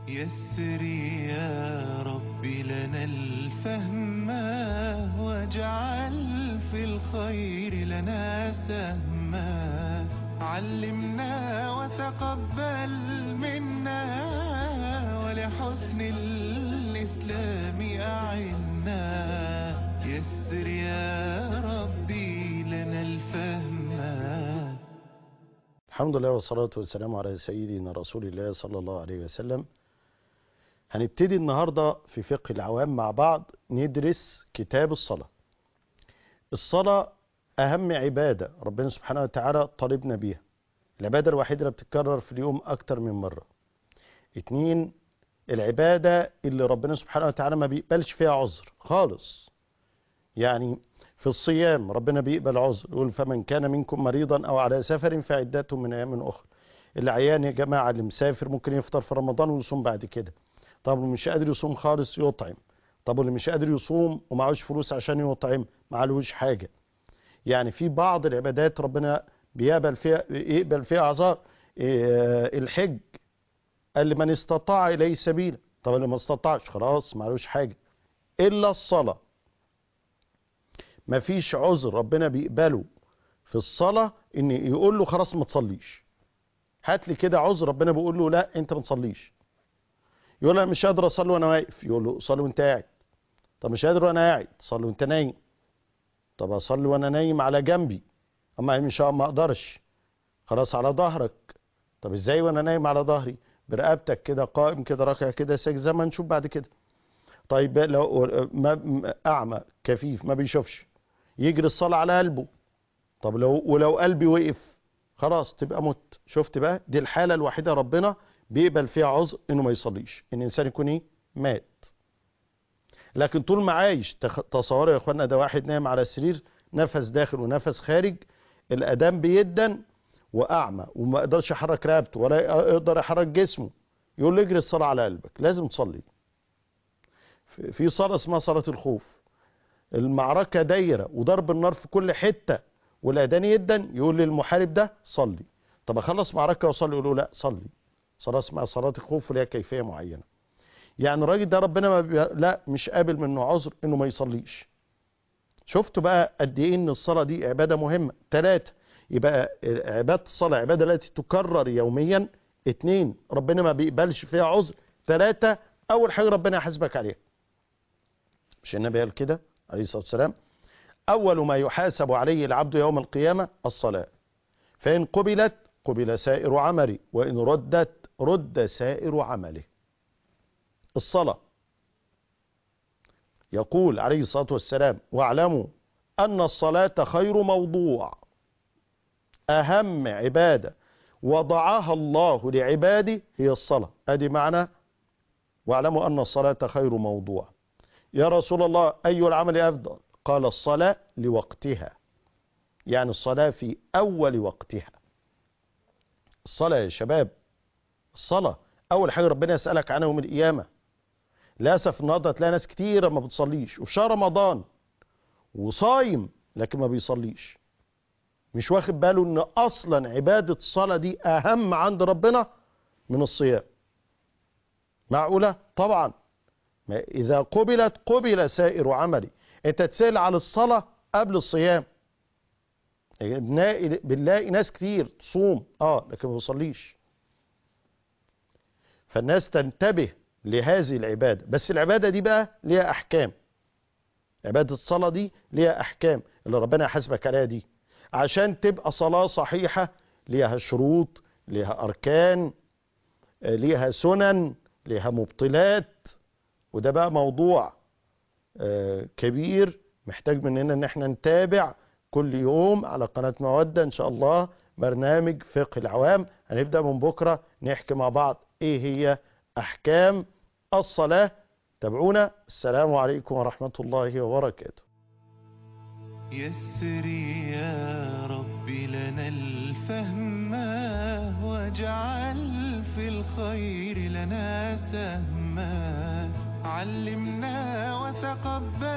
يسر يا رب لنا الفهم واجعل في الخير لنا سهما علمنا وتقبل منا ولحسن الإسلام أعنا يسر يا ربي لنا الفهم الحمد لله والصلاة والسلام على سيدنا رسول الله صلى الله عليه وسلم هنبتدي النهاردة في فقه العوام مع بعض ندرس كتاب الصلاة الصلاة أهم عبادة ربنا سبحانه وتعالى طالبنا بيها العبادة الوحيدة اللي بتتكرر في اليوم أكتر من مرة اتنين العبادة اللي ربنا سبحانه وتعالى ما بيقبلش فيها عذر خالص يعني في الصيام ربنا بيقبل عذر يقول فمن كان منكم مريضا أو على سفر فعدته من أيام أخرى العيان يا جماعة اللي مسافر ممكن يفطر في رمضان ويصوم بعد كده طب اللي مش قادر يصوم خالص يطعم طب اللي مش قادر يصوم ومعهوش فلوس عشان يطعم معلوش حاجة يعني في بعض العبادات ربنا بيقبل فيها يقبل فيها اعذار إيه، الحج قال لمن استطاع اليه سبيلا طب اللي ما استطاعش خلاص معلوش حاجة الا الصلاة مفيش عذر ربنا بيقبله في الصلاة ان يقول له خلاص ما تصليش هات لي كده عذر ربنا بيقول له لا انت ما تصليش يقول انا مش قادر اصلي وانا واقف يقول له صلي وانت قاعد طب مش قادر وانا قاعد صلي وانت نايم طب اصلي وانا نايم على جنبي اما مش ما اقدرش خلاص على ظهرك طب ازاي وانا نايم على ظهري برقبتك كده قائم كده راكع كده ساجد زي ما نشوف بعد كده طيب لو ما اعمى كفيف ما بيشوفش يجري الصلاه على قلبه طب لو ولو قلبي وقف خلاص تبقى مت شفت بقى دي الحاله الوحيده ربنا بيقبل فيها عذر انه ما يصليش ان الانسان يكون ايه مات لكن طول ما عايش تخ- تصوروا يا اخوانا ده واحد نايم على السرير نفس داخل ونفس خارج الادام بيدن واعمى وما يقدرش يحرك رقبته ولا يقدر يحرك جسمه يقول له اجري الصلاه على قلبك لازم تصلي في- في صلاه اسمها صلاه الخوف المعركه دايره وضرب النار في كل حته والاذان يدن يقول للمحارب ده صلي طب اخلص معركه واصلي يقول له لا صلي صلاه اسمها صلاه الخوف وليها كيفيه معينه يعني الراجل ده ربنا ما بي... لا مش قابل منه عذر انه ما يصليش شفتوا بقى قد ايه ان الصلاه دي عباده مهمه ثلاثه يبقى عباده الصلاه عباده التي تكرر يوميا اثنين ربنا ما بيقبلش فيها عذر ثلاثه اول حاجه ربنا يحاسبك عليها مش النبي قال كده عليه الصلاه والسلام اول ما يحاسب عليه العبد يوم القيامه الصلاه فان قبلت قبل سائر عمله وان ردت رد سائر عمله الصلاة يقول عليه الصلاة والسلام واعلموا أن الصلاة خير موضوع أهم عبادة وضعها الله لعباده هي الصلاة أدي معنى واعلموا أن الصلاة خير موضوع يا رسول الله أي العمل أفضل قال الصلاة لوقتها يعني الصلاة في أول وقتها الصلاة يا شباب الصلاة أول حاجة ربنا يسألك عنها يوم القيامة للاسف النهارده تلاقي ناس كتيره ما بتصليش وفي شهر رمضان وصايم لكن ما بيصليش مش واخد باله ان اصلا عباده الصلاه دي اهم عند ربنا من الصيام معقوله طبعا ما اذا قبلت قبل سائر عملي انت تسال على الصلاه قبل الصيام بنلاقي بنلاقي ناس كتير تصوم اه لكن ما بيصليش فالناس تنتبه لهذه العبادة بس العبادة دي بقى ليها أحكام عبادة الصلاة دي ليها أحكام اللي ربنا يحاسبك عليها دي عشان تبقى صلاة صحيحة ليها شروط ليها أركان آه، ليها سنن ليها مبطلات وده بقى موضوع آه، كبير محتاج مننا ان احنا نتابع كل يوم على قناة مودة ان شاء الله برنامج فقه العوام هنبدأ من بكرة نحكي مع بعض ايه هي احكام الصلاة تابعونا السلام عليكم ورحمة الله وبركاته يسر يا رب لنا الفهم واجعل في الخير لنا سهما علمنا وتقبل